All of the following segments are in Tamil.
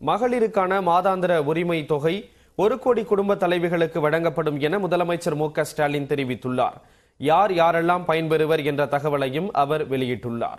மகளிருக்கான மாதாந்திர உரிமை தொகை ஒரு கோடி குடும்ப தலைவிகளுக்கு வழங்கப்படும் என முதலமைச்சர் மு க ஸ்டாலின் தெரிவித்துள்ளார் யார் யாரெல்லாம் பயன்பெறுவர் என்ற தகவலையும் அவர் வெளியிட்டுள்ளார்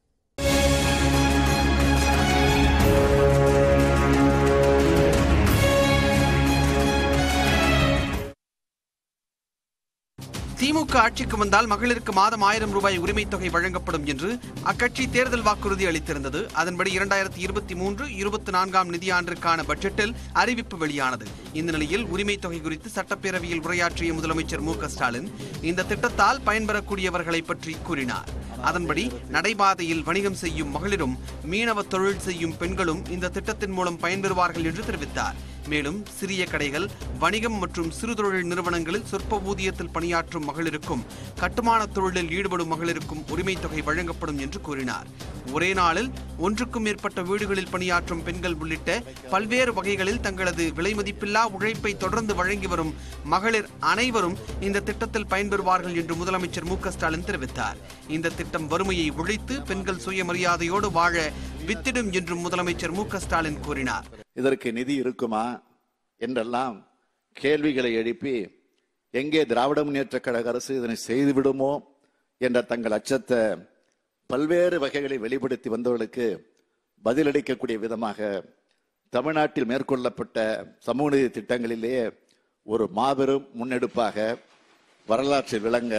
திமுக ஆட்சிக்கு வந்தால் மகளிருக்கு மாதம் ஆயிரம் ரூபாய் உரிமைத் தொகை வழங்கப்படும் என்று அக்கட்சி தேர்தல் வாக்குறுதி அளித்திருந்தது அதன்படி இரண்டாயிரத்தி இருபத்தி மூன்று இருபத்தி நான்காம் நிதியாண்டிற்கான பட்ஜெட்டில் அறிவிப்பு வெளியானது இந்த நிலையில் உரிமைத் தொகை குறித்து சட்டப்பேரவையில் உரையாற்றிய முதலமைச்சர் மு க ஸ்டாலின் இந்த திட்டத்தால் பயன்பெறக்கூடியவர்களை பற்றி கூறினார் அதன்படி நடைபாதையில் வணிகம் செய்யும் மகளிரும் மீனவ தொழில் செய்யும் பெண்களும் இந்த திட்டத்தின் மூலம் பயன்பெறுவார்கள் என்று தெரிவித்தார் மேலும் சிறிய கடைகள் வணிகம் மற்றும் சிறு தொழில் நிறுவனங்களில் சொற்ப ஊதியத்தில் பணியாற்றும் மகளிருக்கும் கட்டுமான தொழிலில் ஈடுபடும் மகளிருக்கும் உரிமைத் தொகை வழங்கப்படும் என்று கூறினார் ஒரே நாளில் ஒன்றுக்கும் மேற்பட்ட வீடுகளில் பணியாற்றும் பெண்கள் உள்ளிட்ட பல்வேறு வகைகளில் தங்களது விலைமதிப்பில்லா உழைப்பை தொடர்ந்து வழங்கி வரும் மகளிர் அனைவரும் இந்த திட்டத்தில் பயன்பெறுவார்கள் என்று முதலமைச்சர் மு க ஸ்டாலின் தெரிவித்தார் இந்த திட்டம் வறுமையை ஒழித்து பெண்கள் சுயமரியாதையோடு வாழ வித்திடும் என்றும் முதலமைச்சர் மு க ஸ்டாலின் கூறினார் இதற்கு நிதி இருக்குமா என்றெல்லாம் கேள்விகளை எழுப்பி எங்கே திராவிட முன்னேற்ற கழக அரசு இதனை செய்துவிடுமோ என்ற தங்கள் அச்சத்தை பல்வேறு வகைகளை வெளிப்படுத்தி வந்தவர்களுக்கு பதிலளிக்கக்கூடிய விதமாக தமிழ்நாட்டில் மேற்கொள்ளப்பட்ட சமூக நீதி திட்டங்களிலேயே ஒரு மாபெரும் முன்னெடுப்பாக வரலாற்றில் விளங்க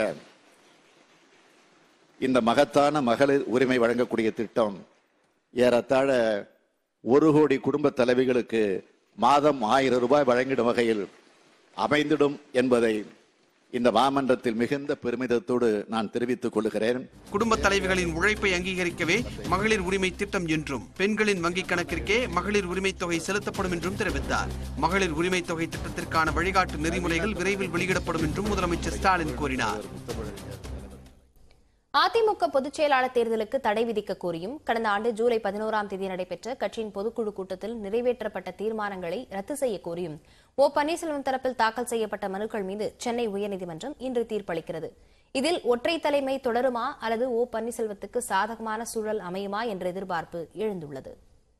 இந்த மகத்தான மகளிர் உரிமை வழங்கக்கூடிய திட்டம் ஏறத்தாழ ஒரு கோடி குடும்ப தலைவிகளுக்கு மாதம் ஆயிரம் ரூபாய் வழங்கிடும் வகையில் அமைந்திடும் என்பதை இந்த மாமன்றத்தில் மிகுந்த பெருமிதத்தோடு நான் தெரிவித்துக் கொள்கிறேன் குடும்ப தலைவிகளின் உழைப்பை அங்கீகரிக்கவே மகளிர் உரிமை திட்டம் என்றும் பெண்களின் வங்கிக் கணக்கிற்கே மகளிர் உரிமைத் தொகை செலுத்தப்படும் என்றும் தெரிவித்தார் மகளிர் உரிமைத் தொகை திட்டத்திற்கான வழிகாட்டு நெறிமுறைகள் விரைவில் வெளியிடப்படும் என்றும் முதலமைச்சர் ஸ்டாலின் கூறினார் அதிமுக பொதுச் செயலாளர் தேர்தலுக்கு தடை விதிக்க கோரியும் கடந்த ஆண்டு ஜூலை பதினோராம் தேதி நடைபெற்ற கட்சியின் பொதுக்குழு கூட்டத்தில் நிறைவேற்றப்பட்ட தீர்மானங்களை ரத்து செய்ய கோரியும் ஓ பன்னீர்செல்வம் தரப்பில் தாக்கல் செய்யப்பட்ட மனுக்கள் மீது சென்னை உயர்நீதிமன்றம் இன்று தீர்ப்பளிக்கிறது இதில் ஒற்றை தலைமை தொடருமா அல்லது ஓ பன்னீர்செல்வத்துக்கு சாதகமான சூழல் அமையுமா என்ற எதிர்பார்ப்பு எழுந்துள்ளது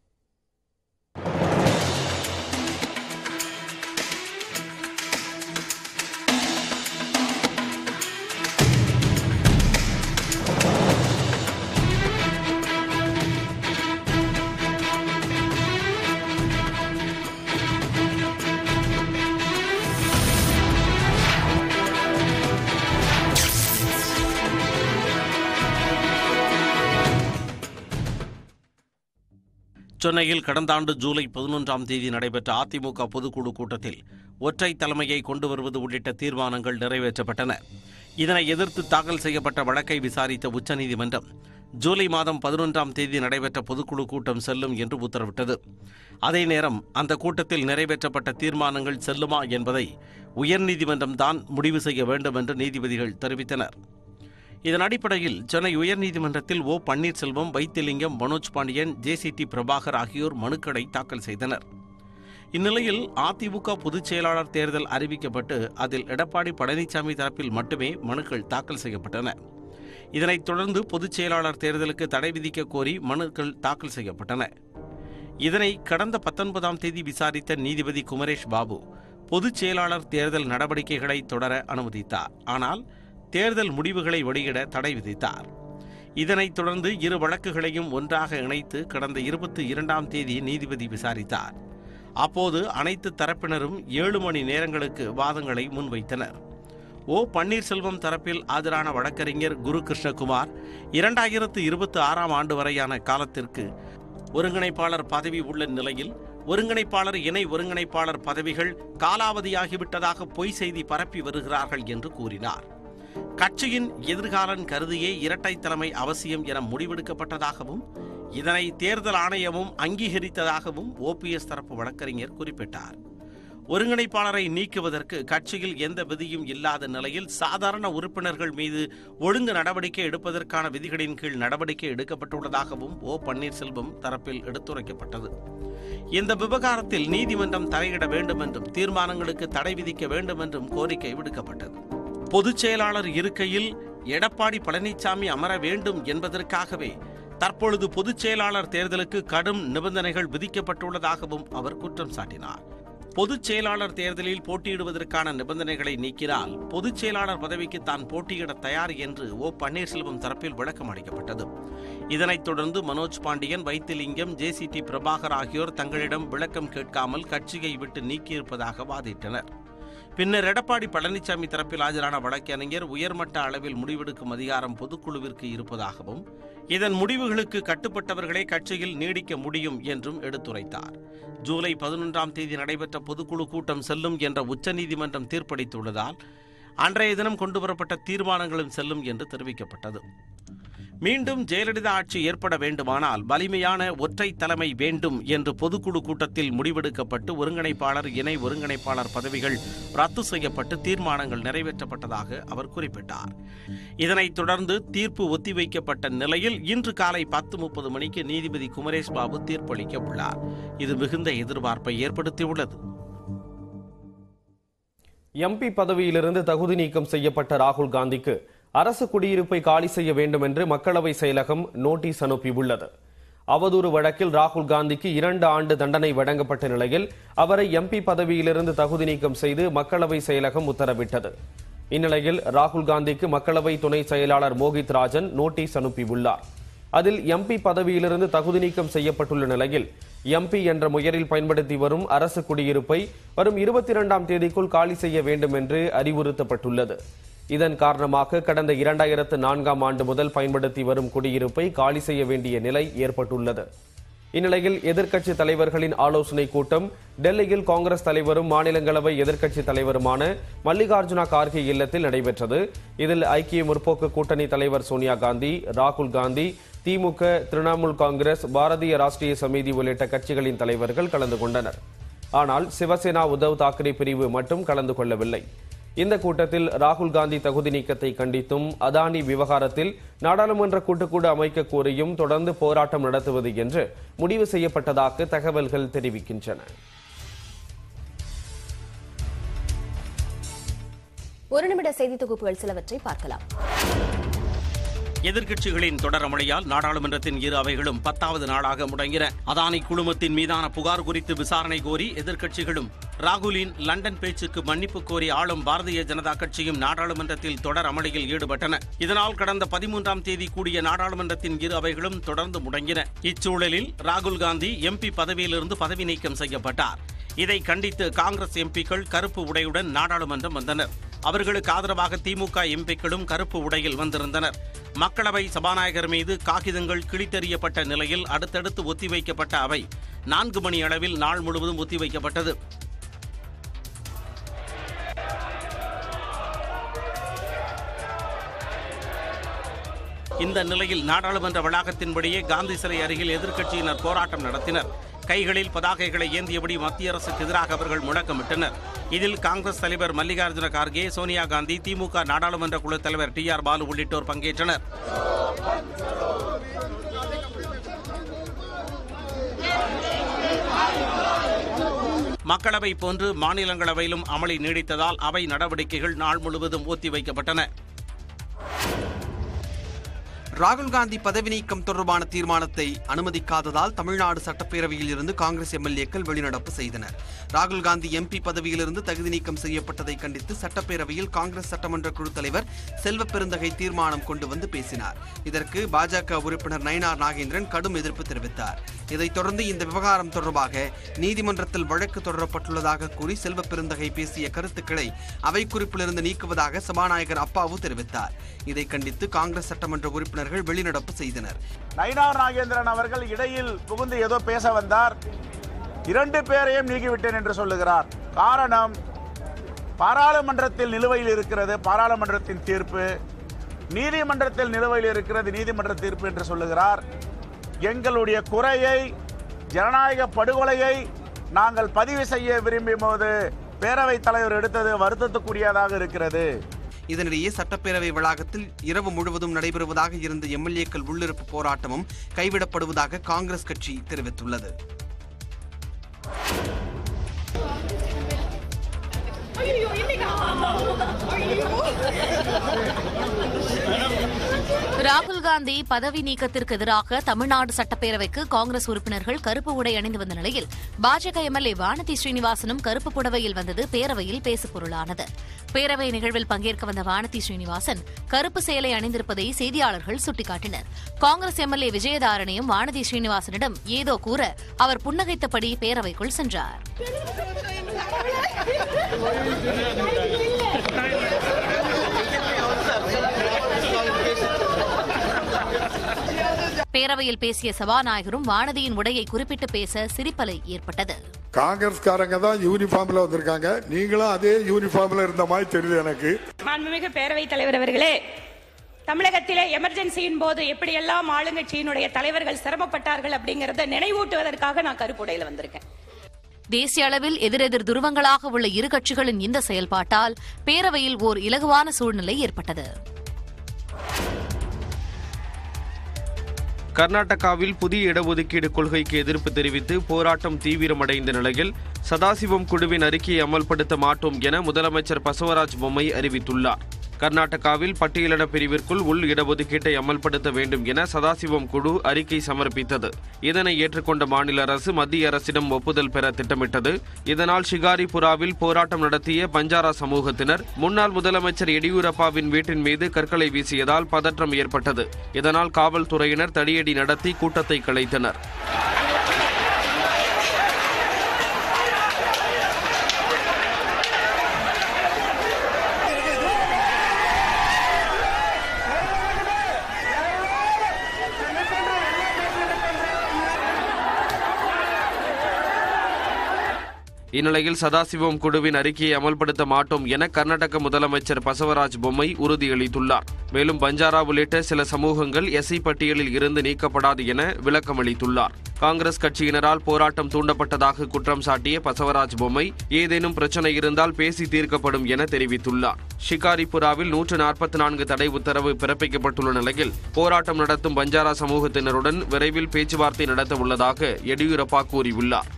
சென்னையில் கடந்த ஆண்டு ஜூலை பதினொன்றாம் தேதி நடைபெற்ற அதிமுக பொதுக்குழு கூட்டத்தில் ஒற்றை தலைமையை கொண்டு வருவது உள்ளிட்ட தீர்மானங்கள் நிறைவேற்றப்பட்டன இதனை எதிர்த்து தாக்கல் செய்யப்பட்ட வழக்கை விசாரித்த உச்சநீதிமன்றம் ஜூலை மாதம் பதினொன்றாம் தேதி நடைபெற்ற பொதுக்குழு கூட்டம் செல்லும் என்று உத்தரவிட்டது அதே நேரம் அந்த கூட்டத்தில் நிறைவேற்றப்பட்ட தீர்மானங்கள் செல்லுமா என்பதை உயர்நீதிமன்றம் தான் முடிவு செய்ய வேண்டும் என்று நீதிபதிகள் தெரிவித்தனர் இதன் அடிப்படையில் சென்னை உயர்நீதிமன்றத்தில் ஓ பன்னீர்செல்வம் வைத்திலிங்கம் மனோஜ் பாண்டியன் ஜேசிடி பிரபாகர் ஆகியோர் மனுக்களை தாக்கல் செய்தனர் இந்நிலையில் அதிமுக பொதுச் செயலாளர் தேர்தல் அறிவிக்கப்பட்டு அதில் எடப்பாடி பழனிசாமி தரப்பில் மட்டுமே மனுக்கள் தாக்கல் செய்யப்பட்டன இதனைத் தொடர்ந்து பொதுச் செயலாளர் தேர்தலுக்கு தடை விதிக்க கோரி மனுக்கள் தாக்கல் செய்யப்பட்டன இதனை கடந்த பத்தொன்பதாம் தேதி விசாரித்த நீதிபதி குமரேஷ் பாபு பொதுச் செயலாளர் தேர்தல் நடவடிக்கைகளை தொடர அனுமதித்தார் ஆனால் தேர்தல் முடிவுகளை வெளியிட தடை விதித்தார் இதனைத் தொடர்ந்து இரு வழக்குகளையும் ஒன்றாக இணைத்து கடந்த இருபத்தி இரண்டாம் தேதி நீதிபதி விசாரித்தார் அப்போது அனைத்து தரப்பினரும் ஏழு மணி நேரங்களுக்கு வாதங்களை முன்வைத்தனர் ஓ பன்னீர்செல்வம் தரப்பில் ஆஜரான வழக்கறிஞர் குரு கிருஷ்ணகுமார் இரண்டாயிரத்து இருபத்தி ஆறாம் ஆண்டு வரையான காலத்திற்கு ஒருங்கிணைப்பாளர் பதவி உள்ள நிலையில் ஒருங்கிணைப்பாளர் இணை ஒருங்கிணைப்பாளர் பதவிகள் காலாவதியாகிவிட்டதாக பொய் செய்தி பரப்பி வருகிறார்கள் என்று கூறினார் கட்சியின் எதிர்காலம் கருதியே இரட்டை தலைமை அவசியம் என முடிவெடுக்கப்பட்டதாகவும் இதனை தேர்தல் ஆணையமும் அங்கீகரித்ததாகவும் ஓபிஎஸ் தரப்பு வழக்கறிஞர் குறிப்பிட்டார் ஒருங்கிணைப்பாளரை நீக்குவதற்கு கட்சியில் எந்த விதியும் இல்லாத நிலையில் சாதாரண உறுப்பினர்கள் மீது ஒழுங்கு நடவடிக்கை எடுப்பதற்கான விதிகளின் கீழ் நடவடிக்கை எடுக்கப்பட்டுள்ளதாகவும் ஓ பன்னீர்செல்வம் தரப்பில் எடுத்துரைக்கப்பட்டது இந்த விவகாரத்தில் நீதிமன்றம் தலையிட வேண்டும் என்றும் தீர்மானங்களுக்கு தடை விதிக்க வேண்டும் என்றும் கோரிக்கை விடுக்கப்பட்டது பொதுச் செயலாளர் இருக்கையில் எடப்பாடி பழனிசாமி அமர வேண்டும் என்பதற்காகவே தற்பொழுது பொதுச் செயலாளர் தேர்தலுக்கு கடும் நிபந்தனைகள் விதிக்கப்பட்டுள்ளதாகவும் அவர் குற்றம் சாட்டினார் பொதுச் செயலாளர் தேர்தலில் போட்டியிடுவதற்கான நிபந்தனைகளை நீக்கினால் பொதுச் செயலாளர் பதவிக்கு தான் போட்டியிட தயார் என்று ஓ பன்னீர்செல்வம் தரப்பில் விளக்கம் அளிக்கப்பட்டது இதனைத் தொடர்ந்து மனோஜ் பாண்டியன் வைத்திலிங்கம் ஜேசிடி பிரபாகர் ஆகியோர் தங்களிடம் விளக்கம் கேட்காமல் கட்சியை விட்டு நீக்கியிருப்பதாக வாதிட்டனர் பின்னர் எடப்பாடி பழனிசாமி தரப்பில் ஆஜரான வழக்கறிஞர் உயர்மட்ட அளவில் முடிவெடுக்கும் அதிகாரம் பொதுக்குழுவிற்கு இருப்பதாகவும் இதன் முடிவுகளுக்கு கட்டுப்பட்டவர்களே கட்சியில் நீடிக்க முடியும் என்றும் எடுத்துரைத்தார் ஜூலை பதினொன்றாம் தேதி நடைபெற்ற பொதுக்குழு கூட்டம் செல்லும் என்ற உச்சநீதிமன்றம் தீர்ப்பளித்துள்ளதால் அன்றைய தினம் கொண்டுவரப்பட்ட தீர்மானங்களும் செல்லும் என்று தெரிவிக்கப்பட்டது மீண்டும் ஜெயலலிதா ஆட்சி ஏற்பட வேண்டுமானால் வலிமையான ஒற்றை தலைமை வேண்டும் என்று பொதுக்குழு கூட்டத்தில் முடிவெடுக்கப்பட்டு ஒருங்கிணைப்பாளர் இணை ஒருங்கிணைப்பாளர் பதவிகள் ரத்து செய்யப்பட்டு தீர்மானங்கள் நிறைவேற்றப்பட்டதாக அவர் குறிப்பிட்டார் இதனைத் தொடர்ந்து தீர்ப்பு ஒத்திவைக்கப்பட்ட நிலையில் இன்று காலை பத்து முப்பது மணிக்கு நீதிபதி குமரேஷ் பாபு தீர்ப்பளிக்க உள்ளார் இது மிகுந்த எதிர்பார்ப்பை ஏற்படுத்தியுள்ளது எம்பி பதவியிலிருந்து தகுதி நீக்கம் செய்யப்பட்ட ராகுல் காந்திக்கு அரசு குடியிருப்பை காலி செய்ய வேண்டும் என்று மக்களவை செயலகம் நோட்டீஸ் அனுப்பியுள்ளது அவதூறு வழக்கில் ராகுல் காந்திக்கு இரண்டு ஆண்டு தண்டனை வழங்கப்பட்ட நிலையில் அவரை எம்பி பதவியிலிருந்து தகுதி நீக்கம் செய்து மக்களவை செயலகம் உத்தரவிட்டது இந்நிலையில் ராகுல் காந்திக்கு மக்களவை துணை செயலாளர் மோகித் ராஜன் நோட்டீஸ் அனுப்பியுள்ளார் அதில் எம்பி பதவியிலிருந்து தகுதி நீக்கம் செய்யப்பட்டுள்ள நிலையில் எம்பி என்ற முயலில் பயன்படுத்தி வரும் அரசு குடியிருப்பை வரும் இருபத்தி இரண்டாம் தேதிக்குள் காலி செய்ய வேண்டும் என்று அறிவுறுத்தப்பட்டுள்ளது இதன் காரணமாக கடந்த இரண்டாயிரத்து நான்காம் ஆண்டு முதல் பயன்படுத்தி வரும் குடியிருப்பை காலி செய்ய வேண்டிய நிலை ஏற்பட்டுள்ளது இந்நிலையில் எதிர்க்கட்சி தலைவர்களின் ஆலோசனை கூட்டம் டெல்லியில் காங்கிரஸ் தலைவரும் மாநிலங்களவை எதிர்க்கட்சி தலைவருமான மல்லிகார்ஜுனா கார்கே இல்லத்தில் நடைபெற்றது இதில் ஐக்கிய முற்போக்கு கூட்டணி தலைவர் சோனியா காந்தி ராகுல் காந்தி திமுக திரிணாமுல் காங்கிரஸ் பாரதிய ராஷ்டிரிய சமிதி உள்ளிட்ட கட்சிகளின் தலைவர்கள் கலந்து கொண்டனர் ஆனால் சிவசேனா உத்தவ் தாக்கரே பிரிவு மட்டும் கலந்து கொள்ளவில்லை இந்த கூட்டத்தில் ராகுல் காந்தி தகுதி நீக்கத்தை கண்டித்தும் அதானி விவகாரத்தில் நாடாளுமன்ற கூட்டுக்குழு அமைக்க கோரியும் தொடர்ந்து போராட்டம் நடத்துவது என்று முடிவு செய்யப்பட்டதாக தகவல்கள் தெரிவிக்கின்றன ஒரு நிமிட செய்தி தொகுப்புகள் சிலவற்றை பார்க்கலாம் எதிர்க்கட்சிகளின் தொடர் அமளியால் நாடாளுமன்றத்தின் இரு அவைகளும் பத்தாவது நாளாக முடங்கின அதானி குழுமத்தின் மீதான புகார் குறித்து விசாரணை கோரி எதிர்க்கட்சிகளும் ராகுலின் லண்டன் பேச்சுக்கு மன்னிப்பு கோரி ஆளும் பாரதிய ஜனதா கட்சியும் நாடாளுமன்றத்தில் தொடர் அமளியில் ஈடுபட்டன இதனால் கடந்த பதிமூன்றாம் தேதி கூடிய நாடாளுமன்றத்தின் இரு அவைகளும் தொடர்ந்து முடங்கின இச்சூழலில் ராகுல் காந்தி எம்பி பதவியிலிருந்து பதவி நீக்கம் செய்யப்பட்டார் இதை கண்டித்து காங்கிரஸ் எம்பிக்கள் கருப்பு உடையுடன் நாடாளுமன்றம் வந்தனர் அவர்களுக்கு ஆதரவாக திமுக எம்பிக்களும் கருப்பு உடையில் வந்திருந்தனர் மக்களவை சபாநாயகர் மீது காகிதங்கள் கிழித்தெறியப்பட்ட நிலையில் அடுத்தடுத்து ஒத்திவைக்கப்பட்ட அவை நான்கு மணி அளவில் நாள் முழுவதும் ஒத்திவைக்கப்பட்டது இந்த நிலையில் நாடாளுமன்ற வளாகத்தின்படியே காந்தி சிலை அருகில் எதிர்க்கட்சியினர் போராட்டம் நடத்தினர் கைகளில் பதாகைகளை ஏந்தியபடி மத்திய அரசுக்கு எதிராக அவர்கள் முழக்கமிட்டனர் இதில் காங்கிரஸ் தலைவர் மல்லிகார்ஜுன கார்கே சோனியா காந்தி திமுக நாடாளுமன்ற குழு தலைவர் டி ஆர் பாலு உள்ளிட்டோர் பங்கேற்றனர் மக்களவை போன்று மாநிலங்களவையிலும் அமளி நீடித்ததால் அவை நடவடிக்கைகள் நாள் முழுவதும் ஒத்திவைக்கப்பட்டன ராகுல் காந்தி பதவி நீக்கம் தொடர்பான தீர்மானத்தை அனுமதிக்காததால் தமிழ்நாடு சட்டப்பேரவையில் இருந்து காங்கிரஸ் எம்எல்ஏக்கள் வெளிநடப்பு செய்தனர் ராகுல் காந்தி எம்பி பதவியிலிருந்து தகுதி நீக்கம் செய்யப்பட்டதை கண்டித்து சட்டப்பேரவையில் காங்கிரஸ் சட்டமன்ற குழு தலைவர் செல்வ பெருந்தகை தீர்மானம் கொண்டு வந்து பேசினார் இதற்கு பாஜக உறுப்பினர் நயினார் நாகேந்திரன் கடும் எதிர்ப்பு தெரிவித்தார் இதைத் தொடர்ந்து இந்த விவகாரம் தொடர்பாக நீதிமன்றத்தில் வழக்கு தொடரப்பட்டுள்ளதாக கூறி செல்வ பெருந்தகை பேசிய கருத்துக்களை அவை குறிப்பிலிருந்து நீக்குவதாக சபாநாயகர் அப்பாவு தெரிவித்தார் இதை கண்டித்து காங்கிரஸ் சட்டமன்ற உறுப்பினர்கள் வெளிநடப்பு செய்தனர் நயினார் நாகேந்திரன் அவர்கள் இடையில் புகுந்து ஏதோ பேச வந்தார் இரண்டு பேரையும் நீக்கிவிட்டேன் என்று சொல்லுகிறார் காரணம் பாராளுமன்றத்தில் நிலுவையில் இருக்கிறது பாராளுமன்றத்தின் தீர்ப்பு நீதிமன்றத்தில் நிலுவையில் இருக்கிறது நீதிமன்ற தீர்ப்பு என்று சொல்லுகிறார் எங்களுடைய குறையை ஜனநாயக படுகொலையை நாங்கள் பதிவு செய்ய விரும்பிய போது பேரவைத் தலைவர் எடுத்தது வருத்தத்துக்குரியதாக இருக்கிறது இதனிடையே சட்டப்பேரவை வளாகத்தில் இரவு முழுவதும் நடைபெறுவதாக இருந்த எம்எல்ஏக்கள் உள்ளிருப்பு போராட்டமும் கைவிடப்படுவதாக காங்கிரஸ் கட்சி தெரிவித்துள்ளது ஐயோ இல்லைங்க ஐயோ ராகுல் காந்தி பதவி நீக்கத்திற்கு எதிராக தமிழ்நாடு சட்டப்பேரவைக்கு காங்கிரஸ் உறுப்பினர்கள் கருப்பு உடை அணிந்து வந்த நிலையில் பாஜக எம்எல்ஏ வானதி ஸ்ரீனிவாசனும் கருப்பு புடவையில் வந்தது பேரவையில் பேசுபொருளானது பேரவை நிகழ்வில் பங்கேற்க வந்த வானதி ஸ்ரீனிவாசன் கருப்பு சேலை அணிந்திருப்பதை செய்தியாளர்கள் சுட்டிக்காட்டினர் காங்கிரஸ் எம்எல்ஏ விஜயதாரணையும் வானதி ஸ்ரீனிவாசனிடம் ஏதோ கூற அவர் புன்னகைத்தபடி பேரவைக்குள் சென்றார் பேரவையில் பேசிய சபாநாயகரும் வானதியின் உடையை குறிப்பிட்டு பேச சிரிப்பலை ஏற்பட்டது காங்கிரஸ்காரங்க தான் யூனிஃபார்ம்ல வந்திருக்காங்க நீங்களும் அதே யூனிஃபார்ம்ல இருந்த மாதிரி தெரியுது எனக்கு மாண்புமிகு பேரவைத் தலைவர் அவர்களே தமிழகத்திலே எமர்ஜென்சியின் போது எப்படியெல்லாம் ஆளுங்கட்சியினுடைய தலைவர்கள் சிரமப்பட்டார்கள் அப்படிங்கறத நினைவூட்டுவதற்காக நான் கருப்புடையில வந்திருக்கேன் தேசிய அளவில் எதிரெதிர் துருவங்களாக உள்ள இரு கட்சிகளின் இந்த செயல்பாட்டால் பேரவையில் ஓர் இலகுவான சூழ்நிலை ஏற்பட்டது கர்நாடகாவில் புதிய இடஒதுக்கீடு கொள்கைக்கு எதிர்ப்பு தெரிவித்து போராட்டம் தீவிரமடைந்த நிலையில் சதாசிவம் குழுவின் அறிக்கையை அமல்படுத்த மாட்டோம் என முதலமைச்சர் பசவராஜ் பொம்மை அறிவித்துள்ளார் கர்நாடகாவில் பட்டியலின பிரிவிற்குள் உள் இடஒதுக்கீட்டை அமல்படுத்த வேண்டும் என சதாசிவம் குழு அறிக்கை சமர்ப்பித்தது இதனை ஏற்றுக்கொண்ட மாநில அரசு மத்திய அரசிடம் ஒப்புதல் பெற திட்டமிட்டது இதனால் ஷிகாரிபுராவில் போராட்டம் நடத்திய பஞ்சாரா சமூகத்தினர் முன்னாள் முதலமைச்சர் எடியூரப்பாவின் வீட்டின் மீது கற்களை வீசியதால் பதற்றம் ஏற்பட்டது இதனால் காவல்துறையினர் தடியடி நடத்தி கூட்டத்தை கலைத்தனர் இந்நிலையில் சதாசிவம் குழுவின் அறிக்கையை அமல்படுத்த மாட்டோம் என கர்நாடக முதலமைச்சர் பசவராஜ் பொம்மை உறுதியளித்துள்ளார் மேலும் பஞ்சாரா உள்ளிட்ட சில சமூகங்கள் எஸ்சி பட்டியலில் இருந்து நீக்கப்படாது என விளக்கமளித்துள்ளார் காங்கிரஸ் கட்சியினரால் போராட்டம் தூண்டப்பட்டதாக குற்றம் சாட்டிய பசவராஜ் பொம்மை ஏதேனும் பிரச்சனை இருந்தால் பேசி தீர்க்கப்படும் என தெரிவித்துள்ளார் ஷிகாரிபுராவில் நூற்று நாற்பத்தி நான்கு தடை உத்தரவு பிறப்பிக்கப்பட்டுள்ள நிலையில் போராட்டம் நடத்தும் பஞ்சாரா சமூகத்தினருடன் விரைவில் பேச்சுவார்த்தை நடத்த உள்ளதாக எடியூரப்பா கூறியுள்ளார்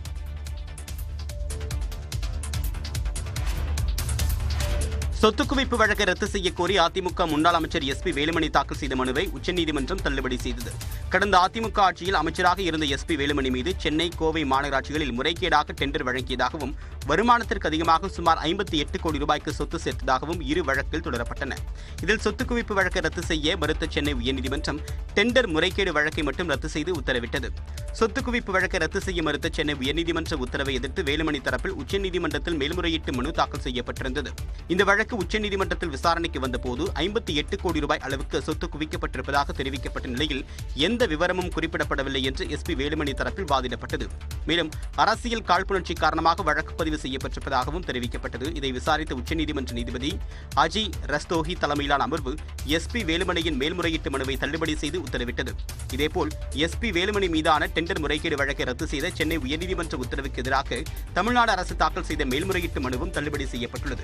சொத்து குவிப்பு வழக்கை ரத்து செய்யக் கோரி அதிமுக முன்னாள் அமைச்சர் எஸ் பி வேலுமணி தாக்கல் செய்த மனுவை உச்சநீதிமன்றம் தள்ளுபடி செய்தது கடந்த அதிமுக ஆட்சியில் அமைச்சராக இருந்த எஸ் பி வேலுமணி மீது சென்னை கோவை மாநகராட்சிகளில் முறைகேடாக டெண்டர் வழங்கியதாகவும் வருமானத்திற்கு அதிகமாக சுமார் ஐம்பத்தி எட்டு கோடி ரூபாய்க்கு சொத்து சேர்த்ததாகவும் இரு வழக்கில் தொடரப்பட்டன இதில் சொத்து குவிப்பு வழக்கை ரத்து செய்ய மறுத்த சென்னை உயர்நீதிமன்றம் டெண்டர் முறைகேடு வழக்கை மட்டும் ரத்து செய்து உத்தரவிட்டது சொத்து குவிப்பு வழக்கை ரத்து செய்ய மறுத்த சென்னை உயர்நீதிமன்ற உத்தரவை எதிர்த்து வேலுமணி தரப்பில் உச்சநீதிமன்றத்தில் மேல்முறையீட்டு மனு தாக்கல் செய்யப்பட்டிருந்தது இந்த வழக்கு உச்சநீதிமன்றத்தில் விசாரணைக்கு வந்தபோது ஐம்பத்தி எட்டு கோடி ரூபாய் அளவுக்கு சொத்து குவிக்கப்பட்டிருப்பதாக தெரிவிக்கப்பட்ட நிலையில் எந்த விவரமும் குறிப்பிடப்படவில்லை என்று எஸ்பி வேலுமணி தரப்பில் வாதிடப்பட்டது மேலும் அரசியல் காழ்ப்புணர்ச்சி காரணமாக வழக்கு பதிவு செய்யப்பட்டிருப்பதாகவும் தெரிவிக்கப்பட்டது இதை விசாரித்த உச்சநீதிமன்ற நீதிபதி அஜய் ரஸ்தோஹி தலைமையிலான அமர்வு எஸ்பி வேலுமணியின் மேல்முறையீட்டு மனுவை தள்ளுபடி செய்து உத்தரவிட்டது இதேபோல் எஸ்பி வேலுமணி மீதான டெண்டர் முறைகேடு வழக்கை ரத்து செய்த சென்னை உயர்நீதிமன்ற உத்தரவுக்கு எதிராக தமிழ்நாடு அரசு தாக்கல் செய்த மேல்முறையீட்டு மனுவும் தள்ளுபடி செய்யப்பட்டுள்ளது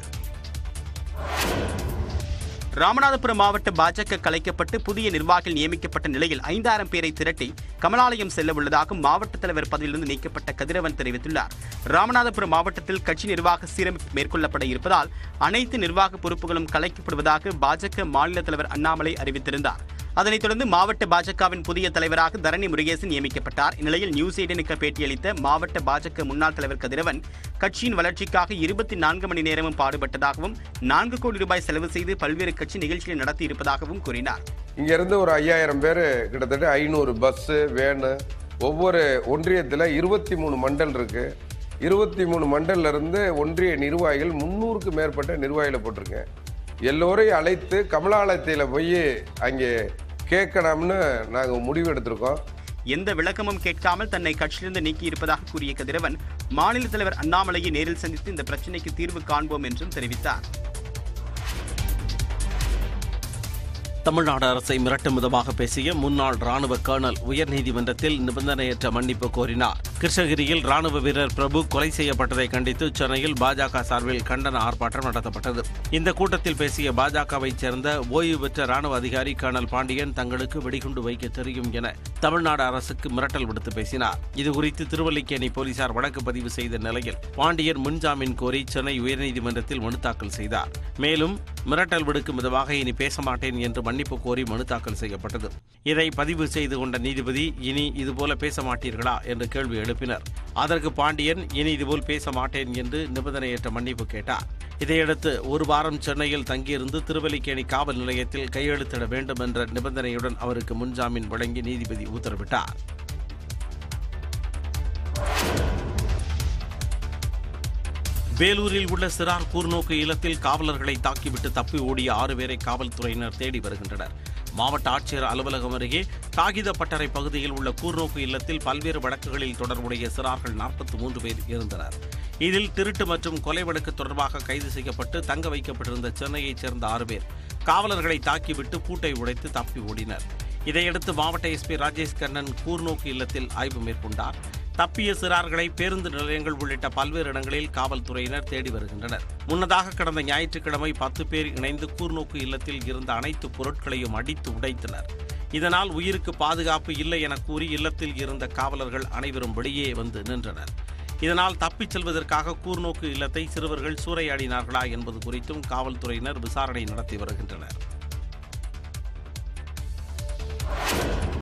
ராமநாதபுரம் மாவட்ட பாஜக கலைக்கப்பட்டு புதிய நிர்வாகிகள் நியமிக்கப்பட்ட நிலையில் ஐந்தாயிரம் பேரை திரட்டி கமலாலயம் செல்ல உள்ளதாக மாவட்ட தலைவர் பதவியிலிருந்து நீக்கப்பட்ட கதிரவன் தெரிவித்துள்ளார் ராமநாதபுரம் மாவட்டத்தில் கட்சி நிர்வாக சீரமைப்பு மேற்கொள்ளப்பட இருப்பதால் அனைத்து நிர்வாக பொறுப்புகளும் கலைக்கப்படுவதாக பாஜக மாநில தலைவர் அண்ணாமலை அறிவித்திருந்தார் அதனைத் தொடர்ந்து மாவட்ட பாஜகவின் புதிய தலைவராக தரணி முருகேசன் நியமிக்கப்பட்டார் இந்நிலையில் நியூஸ் எயிட்டனுக்கு பேட்டியளித்த மாவட்ட பாஜக முன்னாள் தலைவர் கதிரவன் கட்சியின் வளர்ச்சிக்காக இருபத்தி நான்கு மணி நேரமும் பாடுபட்டதாகவும் நான்கு கோடி ரூபாய் செலவு செய்து பல்வேறு கட்சி நிகழ்ச்சிகளை நடத்தி இருப்பதாகவும் கூறினார் இங்க இருந்து ஒரு ஐயாயிரம் பேர் கிட்டத்தட்ட ஐநூறு பஸ்ஸு வேனு ஒவ்வொரு ஒன்றியத்தில் இருபத்தி மூணு மண்டல் இருக்கு இருபத்தி மூணு மண்டல்ல இருந்து ஒன்றிய நிர்வாகிகள் முந்நூறுக்கு மேற்பட்ட நிர்வாகிகளை போட்டிருக்கேன் எல்லோரையும் அழைத்து கமலாலயத்தில் போய் அங்கே கேட்கணும்னு நாங்கள் முடிவு எடுத்திருக்கோம் எந்த விளக்கமும் கேட்காமல் தன்னை கட்சியிலிருந்து நீக்கி இருப்பதாக கூறிய கதிரவன் மாநில தலைவர் அண்ணாமலையை நேரில் சந்தித்து இந்த பிரச்சினைக்கு தீர்வு காண்போம் என்றும் தெரிவித்தார் தமிழ்நாடு அரசை மிரட்டும் விதமாக பேசிய முன்னாள் ராணுவ கர்னல் உயர்நீதிமன்றத்தில் நிபந்தனையற்ற மன்னிப்பு கோரினார் கிருஷ்ணகிரியில் ராணுவ வீரர் பிரபு கொலை செய்யப்பட்டதை கண்டித்து சென்னையில் பாஜக சார்பில் கண்டன ஆர்ப்பாட்டம் நடத்தப்பட்டது இந்த கூட்டத்தில் பேசிய பாஜகவைச் சேர்ந்த ஓய்வு பெற்ற ராணுவ அதிகாரி கர்னல் பாண்டியன் தங்களுக்கு வெடிகுண்டு வைக்க தெரியும் என தமிழ்நாடு அரசுக்கு மிரட்டல் விடுத்து பேசினார் இதுகுறித்து திருவல்லிக்கேணி போலீசார் வழக்கு பதிவு செய்த நிலையில் பாண்டியன் முன்ஜாமீன் கோரி சென்னை உயர்நீதிமன்றத்தில் மனு தாக்கல் செய்தார் மேலும் மிரட்டல் விடுக்கும் விதமாக இனி பேச மாட்டேன் என்று மன்னிப்பு கோரி மனு தாக்கல் செய்யப்பட்டது இதை பதிவு செய்து கொண்ட நீதிபதி இனி இதுபோல பேச மாட்டீர்களா என்று கேள்வி எழுப்பினர் அதற்கு பாண்டியன் இனி இதுபோல் பேச மாட்டேன் என்று நிபந்தனையற்ற மன்னிப்பு கேட்டார் இதையடுத்து ஒரு வாரம் சென்னையில் தங்கியிருந்து திருவல்லிக்கேணி காவல் நிலையத்தில் கையெழுத்திட வேண்டும் என்ற நிபந்தனையுடன் அவருக்கு முன்ஜாமீன் வழங்கி நீதிபதி உத்தரவிட்டார் வேலூரில் உள்ள சிறார் கூர்நோக்கு இல்லத்தில் காவலர்களை தாக்கிவிட்டு தப்பி ஓடிய ஆறு பேரை காவல்துறையினர் தேடி வருகின்றனர் மாவட்ட ஆட்சியர் அலுவலகம் அருகே காகித பட்டறை பகுதியில் உள்ள கூர்நோக்கு இல்லத்தில் பல்வேறு வழக்குகளில் தொடர்புடைய சிறார்கள் நாற்பத்தி மூன்று பேர் இருந்தனர் இதில் திருட்டு மற்றும் கொலை வழக்கு தொடர்பாக கைது செய்யப்பட்டு தங்க வைக்கப்பட்டிருந்த சென்னையைச் சேர்ந்த ஆறு பேர் காவலர்களை தாக்கிவிட்டு பூட்டை உடைத்து தப்பி ஓடினர் இதையடுத்து மாவட்ட எஸ்பி ராஜேஷ் கண்ணன் கூர்நோக்கு இல்லத்தில் ஆய்வு மேற்கொண்டார் தப்பிய சிறார்களை பேருந்து நிலையங்கள் உள்ளிட்ட பல்வேறு இடங்களில் காவல்துறையினர் தேடி வருகின்றனர் முன்னதாக கடந்த ஞாயிற்றுக்கிழமை பத்து பேர் இணைந்து கூர்நோக்கு இல்லத்தில் இருந்த அனைத்து பொருட்களையும் அடித்து உடைத்தனர் இதனால் உயிருக்கு பாதுகாப்பு இல்லை என கூறி இல்லத்தில் இருந்த காவலர்கள் அனைவரும் வெளியே வந்து நின்றனர் இதனால் தப்பிச் செல்வதற்காக கூர்நோக்கு இல்லத்தை சிறுவர்கள் சூறையாடினார்களா என்பது குறித்தும் காவல்துறையினர் விசாரணை நடத்தி வருகின்றனர்